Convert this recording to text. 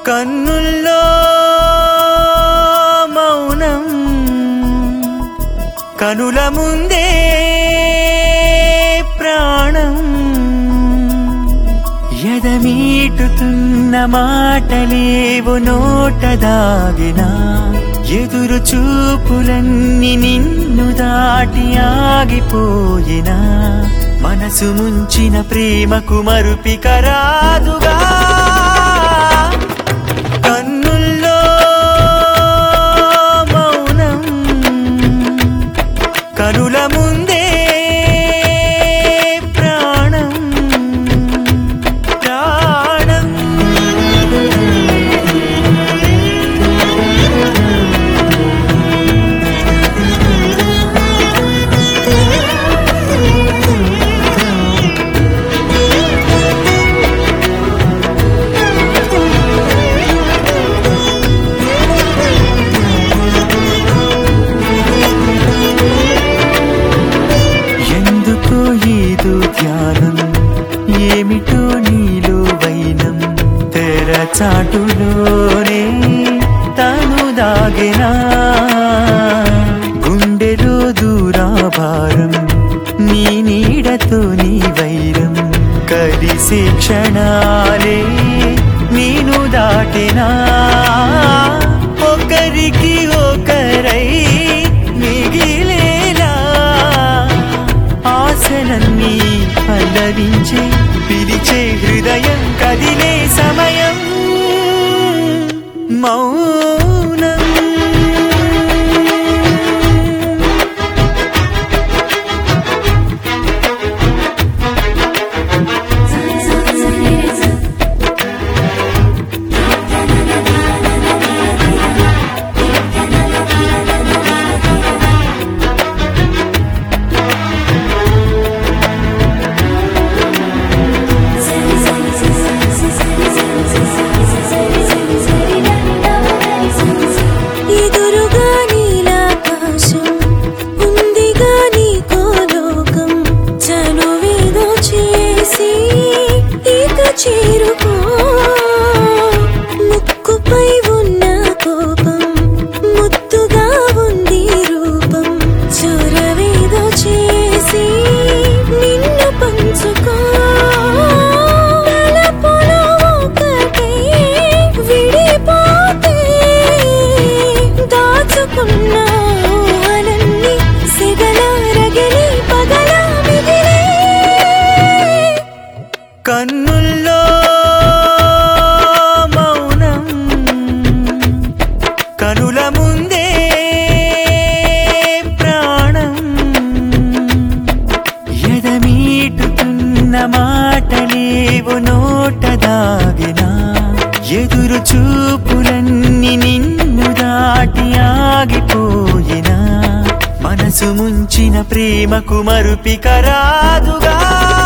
కన్నుల్లో మౌనం కనుల ముందే ప్రాణం ఎదమీటుతున్న మాటలేవు నోట దాగినా ఎదురు చూపులన్నీ నిన్ను దాటి ఆగిపోయినా మనసు ముంచిన ప్రేమకు మరుపిక రాదుగా కన్నుల్లో మౌనం కనుల ముందే ప్రాణం ప్రాణం ఎందుకో ఏదో ధ్యానం ఏమిటో నీలో వైనం తెర చాటులోనే తను దాగెనా గుండెలో దూరాభారం నీ నీడతో నీ వైరం కలిసే క్షణాలే నేను దాటినా ఒకరికి ఒకరై మిగిలేలా ఆశలన్నీ పల్లవించే పిలిచే హృదయం కదిలే సమయం మౌనం ఎదురుగా నీలాకాశం ఉందిగా నీకో లోకం చనువేదో చేసి ఇక చేరుకో ముక్కుపై ఉన్న కోపం ముద్దుగా ఉంది రూపం చొరవేదో చేసి నిన్ను పంచుకో తలపులో ఒకటే విడిపోతే దాచుకున్న ఊహలన్నీ సిగల రగిలి పగల మిగిలే కన్నుల్లో మౌనం కనుల ముందే ప్రాణం ఎదమీటుతున్న మాటలేవు నోట దాగినా ఎదురు చూపులన్నీ నిన్ను దాటి ఆగిపోయినా మనసు ముంచిన ప్రేమకు మరుపిక రాదుగా